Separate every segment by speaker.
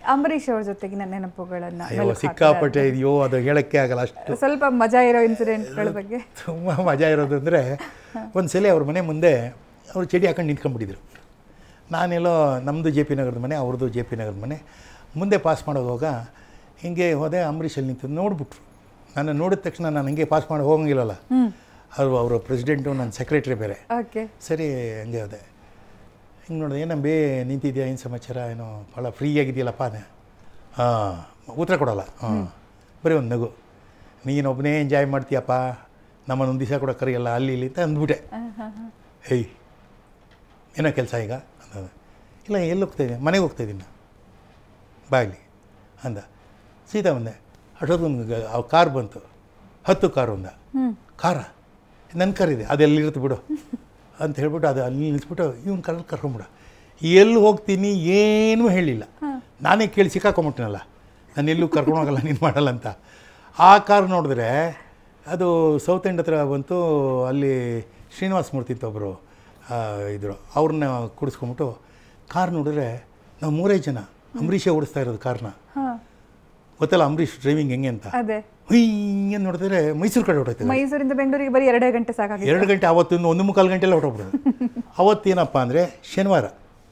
Speaker 1: ಅಂಬರೀಷ್ ಅವ್ರ ಜೊತೆಗಿನ ನೆನಪುಗಳನ್ನ
Speaker 2: ಅಯ್ಯೋ
Speaker 1: ಮೆಲುಕು
Speaker 2: ಸಿಕ್ಕಾಪಟ್ಟೆ ಇದೆಯೋ ಅದು ಹೇಳೋಕ್ಕೆ ಆಗಲ್ಲ ಅಷ್ಟು
Speaker 1: ಹಾಕ್ತಾರೆ. ಸ್ವಲ್ಪ ಮಜಾ ಇರೋ ಇನ್ಸಿಡೆಂಟ್ಗಳ ಬಗ್ಗೆ
Speaker 2: ತುಂಬ ಮಜಾ ಇರೋದು ಅಂದರೆ ಒಂದು ಸಲ ಅವ್ರ ಮನೆ ಮುಂದೆ ಅವರು ಚಡಿ ಹಾಕೊಂಡು ನಿಂತ್ಕೊಂಡ್ಬಿಟ್ಟಿದ್ರು ನಾನೆಲ್ಲೋ ನಮ್ಮದು ಜೆ ಪಿ ನಗರದ ಮನೆ ಅವ್ರದ್ದು ಜೆ ಪಿ ನಗರದ ಮನೆ ಮುಂದೆ ಪಾಸ್ ಮಾಡೋವಾಗ ಹಿಂಗೆ ಹೋದೆ ಅಂಬರೀಷಲ್ಲಿ ನಿಂತು ನೋಡ್ಬಿಟ್ರು ನಾನು ನೋಡಿದ ತಕ್ಷಣ ನಾನು ಹಂಗೆ ಪಾಸ್ ಮಾಡಿ ಹೋಗಂಗಿಲ್ಲಲ್ಲ ಅವರು ಅವರ ಪ್ರೆಸಿಡೆಂಟು ನನ್ನ ಸೆಕ್ರೆಟ್ರಿ ಬೇರೆ
Speaker 1: ಓಕೆ
Speaker 2: ಸರಿ ಹಂಗೆ ಹೋದೆ ಹಿಂಗೆ ನೋಡಿದೆ ಏನಂಬೇ ನಿಂತಿದ್ಯಾ ಏನು ಸಮಾಚಾರ ಏನೋ ಭಾಳ ಫ್ರೀ ಆಗಿದೆಯಲ್ಲಪ್ಪ ಅದೇ ಹಾಂ ಉತ್ತರ ಕೊಡಲ್ಲ ಹಾಂ ಬರೀ ಒಂದು ನಗು ನೀನೊಬ್ಬನೇ ಎಂಜಾಯ್ ಮಾಡ್ತೀಯಪ್ಪ ನಮ್ಮನ್ನು ಒಂದು ದಿವಸ ಕೂಡ ಕರೆಯಲ್ಲ ಅಲ್ಲಿ ಇಲ್ಲಿ ಅಂತ ಅಂದ್ಬಿಟ್ಟೆ ಹೇಯ್ ಏನೋ ಕೆಲಸ ಈಗ ಅಂದ ಇಲ್ಲ ಎಲ್ಲಿ ಹೋಗ್ತಾಯಿದ್ದೀನಿ ಮನೆಗೆ ಹೋಗ್ತಾಯಿದ್ದೀನಿ ಬಾಗ್ಲಿ ಅಂದ ಸೀದಾ ಬಂದೆ ಅಷ್ಟೊತ್ತೊಂದು ಆ ಕಾರ್ ಬಂತು ಹತ್ತು ಕಾರು ಅಂದ ಕಾರ ನನ್ನ ಕಾರ್ ಇದೆ ಅದೆಲ್ಲಿರುತ್ತೆ ಬಿಡು ಅಂತ ಹೇಳ್ಬಿಟ್ಟು ಅದು ಅಲ್ಲಿ ನಿಲ್ಲಿಸ್ಬಿಟ್ಟು ಇವ್ನ ಕಾರಲ್ಲಿ ಕರ್ಕೊಂಬಿಡು ಎಲ್ಲಿ ಹೋಗ್ತೀನಿ ಏನೂ ಹೇಳಿಲ್ಲ ನಾನೇ ಕೇಳಿ ಸಿಕ್ಕಾಕೊಂಬಿಟ್ಟಿನಲ್ಲ ನಾನು ಎಲ್ಲೂ ಕರ್ಕೊಂಡು ಹೋಗಲ್ಲ ನೀನು ಮಾಡಲ್ಲ ಅಂತ ಆ ಕಾರ್ ನೋಡಿದ್ರೆ ಅದು ಸೌತ್ ಎಂಡ್ ಹತ್ರ ಬಂತು ಅಲ್ಲಿ ಶ್ರೀನಿವಾಸ ಮೂರ್ತಿ ಅಂತ ಒಬ್ಬರು ಇದ್ರು ಅವ್ರನ್ನ ಕುಡಿಸ್ಕೊಂಬಿಟ್ಟು ಕಾರ್ ನೋಡಿದ್ರೆ ನಾವು ಮೂರೇ ಜನ ಅಂಬರೀಷೇ ಓಡಿಸ್ತಾ ಇರೋದು ಕಾರ್ನ
Speaker 1: ಹಾ
Speaker 2: ಗೊತ್ತಲ್ಲ ಅಂಬರೀಷ್ ಡ್ರೈವಿಂಗ್ ಹೆಂಗೆ ಅಂತ
Speaker 1: ಅದೇ
Speaker 2: ಹಿಂಗೆ ನೋಡಿದ್ರೆ ಮೈಸೂರು ಕಡೆ ಹೊರಟೈತೆ
Speaker 1: ಮೈಸೂರಿಂದ ಬೆಂಗಳೂರಿಗೆ ಬರೀ ಎರಡೇ ಗಂಟೆ ಸಾಕಾಗಿತ್ತು
Speaker 2: ಎರಡು ಗಂಟೆ ಅವತ್ತಿಂದ ಒಂದು ಮುಕ್ಕಾಲು ಗಂಟೆಲ್ಲ ಹೊರಟೋಗ್ಬಿಡೋದು ಅವತ್ತೇನಪ್ಪ ಅಂದರೆ ಶನಿವಾರ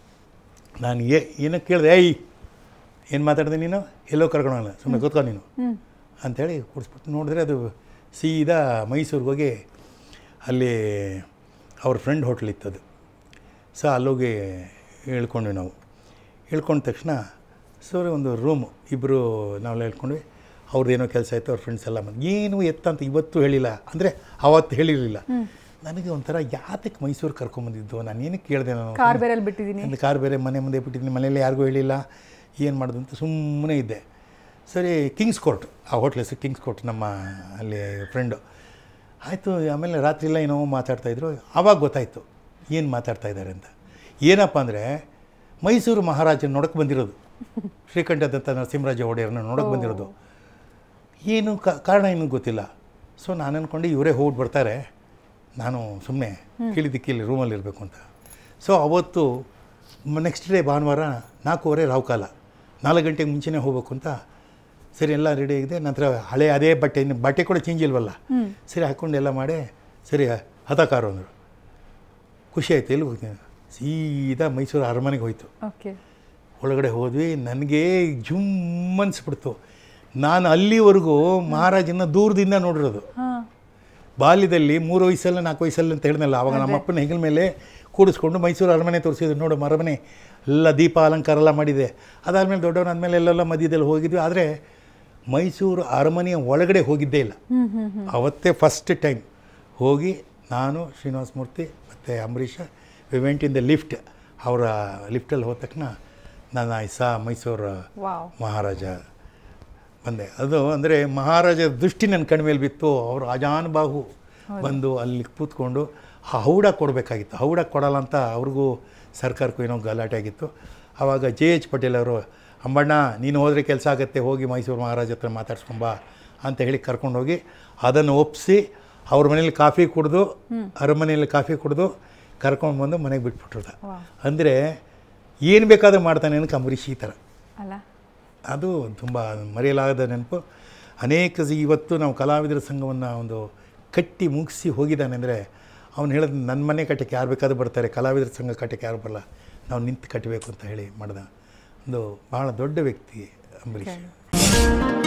Speaker 2: ನಾನು ಏ ಏನಕ್ಕೆ ಕೇಳಿದೆ ಏಯ್ ಏನು ಮಾತಾಡಿದೆ ನೀನು ಎಲ್ಲೋ ಕರ್ಕೊಳಲ್ಲ ಸುಮ್ಮನೆ ಕೂತ್ಕೊ ನೀನು ಅಂಥೇಳಿ ಕುಡಿಸ್ಬಿಟ್ಟು ನೋಡಿದ್ರೆ ಅದು ಸೀದಾ ಮೈಸೂರಿಗೆ ಹೋಗಿ ಅಲ್ಲಿ ಅವ್ರ ಫ್ರೆಂಡ್ ಹೋಟ್ಲ್ ಇತ್ತದು ಸೊ ಅಲ್ಲೋಗಿ ಇಳ್ಕೊಂಡ್ವಿ ನಾವು ಇಳ್ಕೊಂಡ ತಕ್ಷಣ ಸರ್ ಒಂದು ರೂಮು ಇಬ್ಬರು ನಾವೆಲ್ಲ ಹೇಳ್ಕೊಂಡ್ವಿ ಅವ್ರದ್ದೇನೋ ಕೆಲಸ ಆಯಿತು ಅವ್ರ ಫ್ರೆಂಡ್ಸ್ ಎಲ್ಲ ಬಂದು ಏನು ಎತ್ತ ಅಂತ ಇವತ್ತು ಹೇಳಿಲ್ಲ ಅಂದರೆ ಅವತ್ತು ಹೇಳಿರಲಿಲ್ಲ ನನಗೆ ಒಂಥರ ಯಾತಕ್ಕೆ ಮೈಸೂರು ಕರ್ಕೊಂಬಂದಿದ್ದು ನಾನು ಏನಕ್ಕೆ ಕೇಳಿದೆ ನಾನು
Speaker 1: ಕಾರ್ ಬೇರೆ ಅಲ್ಲಿ ಬಿಟ್ಟಿದ್ದೀನಿ
Speaker 2: ಒಂದು ಕಾರ್ ಬೇರೆ ಮನೆ ಮುಂದೆ ಬಿಟ್ಟಿದ್ದೀನಿ ಮನೇಲಿ ಯಾರಿಗೂ ಹೇಳಿಲ್ಲ ಏನು ಮಾಡೋದು ಅಂತ ಸುಮ್ಮನೆ ಇದ್ದೆ ಸರಿ ಕಿಂಗ್ಸ್ ಕೋರ್ಟ್ ಆ ಹೋಟ್ಲ್ ಹೆಸರು ಕಿಂಗ್ಸ್ ಕೋರ್ಟ್ ನಮ್ಮ ಅಲ್ಲಿ ಫ್ರೆಂಡು ಆಯಿತು ಆಮೇಲೆ ರಾತ್ರಿ ಎಲ್ಲ ಏನೋ ಮಾತಾಡ್ತಾಯಿದ್ರು ಆವಾಗ ಗೊತ್ತಾಯಿತು ಏನು ಮಾತಾಡ್ತಾ ಇದ್ದಾರೆ ಅಂತ ಏನಪ್ಪ ಅಂದರೆ ಮೈಸೂರು ಮಹಾರಾಜನ ನೋಡಕ್ಕೆ ಬಂದಿರೋದು ಶ್ರೀಕಂಠದತ್ತ ನರಸಿಂಹರಾಜ ಒಡೆಯರನ್ನ ನೋಡಕ್ಕೆ ಬಂದಿರೋದು ಏನು ಕ- ಕಾರಣ ಏನೂ ಗೊತ್ತಿಲ್ಲ ಸೊ ನಾನು ಅಂದ್ಕೊಂಡು ಇವರೇ ಹೋಗಿ ಬರ್ತಾರೆ ನಾನು ಸುಮ್ಮನೆ ಕೀಳಿದಿಕ್ಕಿಲ್ಲಿ ರೂಮಲ್ಲಿ ಇರಬೇಕು ಅಂತ ಸೊ ಅವತ್ತು ನೆಕ್ಸ್ಟ್ ಡೇ ಭಾನುವಾರ ನಾಲ್ಕೂವರೆ ರಾವ್ಕಾಲ ನಾಲ್ಕು ಗಂಟೆಗೆ ಮುಂಚೆನೇ ಹೋಗ್ಬೇಕು ಅಂತ ಸರಿ ಎಲ್ಲ ರೆಡಿ ಆಗಿದೆ ನಂತರ ಹಳೆ ಅದೇ ಬಟ್ಟೆ ಇನ್ನು ಬಟ್ಟೆ ಕೂಡ ಚೇಂಜ್ ಇಲ್ವಲ್ಲ ಸರಿ ಹಾಕ್ಕೊಂಡು ಎಲ್ಲ ಮಾಡಿ ಸರಿ ಹತ ಕಾರು ಅಂದರು ಖುಷಿ ಆಯ್ತು ಎಲ್ಲಿ ಹೋಗ್ತೀನಿ ಸೀದಾ ಮೈಸೂರು ಅರಮನೆಗೆ ಹೋಯ್ತು
Speaker 1: ಓಕೆ
Speaker 2: ಒಳಗಡೆ ಹೋದ್ವಿ ನನಗೆ ಜುಮ್ ಅನ್ಸ್ಬಿಡ್ತು ನಾನು ಅಲ್ಲಿವರೆಗೂ ಮಹಾರಾಜನ ದೂರದಿಂದ ನೋಡಿರೋದು
Speaker 1: ಹಾ
Speaker 2: ಬಾಲ್ಯದಲ್ಲಿ ಮೂರು ವಯಸ್ಸಲ್ಲ ನಾಲ್ಕು ವಯಸ್ಸಲ್ಲ ಅಂತ ಹೇಳಿದ್ನಲ್ಲ ಆವಾಗ ನಮ್ಮ ಅಪ್ಪನ ಹೆಗಲ ಮೇಲೆ ಕೂಡಿಸ್ಕೊಂಡು ಮೈಸೂರು ಅರಮನೆ ತೋರಿಸಿದ್ರು ನೋಡು ಅರಮನೆ ಎಲ್ಲ ದೀಪ ಅಲಂಕಾರ ಎಲ್ಲ ಮಾಡಿದೆ ಅದಾದಮೇಲೆ ದೊಡ್ಡವನಾದ್ಮೇಲೆ ಎಲ್ಲೆಲ್ಲ ಮಧ್ಯದಲ್ಲಿ ಹೋಗಿದ್ವಿ ಆದರೆ ಮೈಸೂರು ಅರಮನೆಯ ಒಳಗಡೆ ಹೋಗಿದ್ದೇ ಇಲ್ಲ
Speaker 1: ಹ್ಮ್ ಹ್ಮ್ ಹ್ಮ್
Speaker 2: ಅವತ್ತೇ ಫಸ್ಟ್ ಟೈಮ್ ಹೋಗಿ ನಾನು ಶ್ರೀನಿವಾಸ ಮೂರ್ತಿ ಮತ್ತು Ambareesha we went in the lift ಅವರ ಲಿಫ್ಟಲ್ಲಿ ಹೋದ ತಕ್ಷಣ ನಾನು ಐಸ ಮೈಸೂರು
Speaker 1: ವಾವ್
Speaker 2: ಮಹಾರಾಜ ಬಂದೆ ಅದು ಅಂದರೆ ಮಹಾರಾಜ ದೃಷ್ಟಿ ನನ್ನ ಕಣ್ಣ ಮೇಲೆ ಬಿತ್ತು ಅವರು ಅಜಾನುಬಾಹು ಬಂದು ಅಲ್ಲಿ ಕೂತ್ಕೊಂಡು ಆ ಹೌಡ ಕೊಡಬೇಕಾಗಿತ್ತು ಹೌಡ ಕೊಡಲ್ಲ ಅಂತ ಅವ್ರಿಗೂ ಸರ್ಕಾರಕ್ಕೂ ಏನೋ ಗಲಾಟೆ ಆಗಿತ್ತು ಆವಾಗ ಜೆ ಎಚ್ ಪಟೇಲ್ ಅವರು ಅಂಬಣ್ಣ ನೀನು ಹೋದರೆ ಕೆಲಸ ಆಗುತ್ತೆ ಹೋಗಿ ಮೈಸೂರು ಮಹಾರಾಜ ಹತ್ರ ಮಾತಾಡ್ಸ್ಕೊಂಬಾ ಅಂತ ಹೇಳಿ ಕರ್ಕೊಂಡೋಗಿ ಅದನ್ನು ಒಪ್ಪಿಸಿ ಅವ್ರ ಮನೇಲಿ ಕಾಫಿ ಕುಡಿದು ಅರಮನೆಯಲ್ಲಿ ಕಾಫಿ ಕುಡಿದು ಕರ್ಕೊಂಡು ಬಂದು ಮನೆಗೆ ಬಿಟ್ಬಿಟ್ರದ
Speaker 1: ವಾವ್
Speaker 2: ಅಂದರೆ ಏನು ಬೇಕಾದರೂ ಮಾಡ್ತಾನೆ ಅನ್ನಕ್ಕೆ ಅಂಬರೀಷ್ ಈ ಥರ
Speaker 1: ಅಲ್ಲ
Speaker 2: ಅದು ತುಂಬ ಮರೆಯಲಾಗದ ನೆನಪು ಅನೇಕ ಸ- ಇವತ್ತು ನಾವು ಕಲಾವಿದರ ಸಂಘವನ್ನು ಒಂದು ಕಟ್ಟಿ ಮುಗಿಸಿ ಹೋಗಿದ್ದಾನೆ ಅಂದರೆ ಅವನು ಹೇಳೋದು ನನ್ನ ಮನೆ ಕಟ್ಟಕ್ಕೆ ಯಾರು ಬೇಕಾದ್ರೂ ಬರ್ತಾರೆ ಕಲಾವಿದರ ಸಂಘ ಕಟ್ಟಕ್ಕೆ ಯಾರು ಬರಲ್ಲ ನಾವು ನಿಂತು ಕಟ್ಟಬೇಕು ಅಂತ ಹೇಳಿ ಮಾಡ್ದ ಒಂದು ಭಾಳ ದೊಡ್ಡ ವ್ಯಕ್ತಿ ಅಂಬರೀಷ್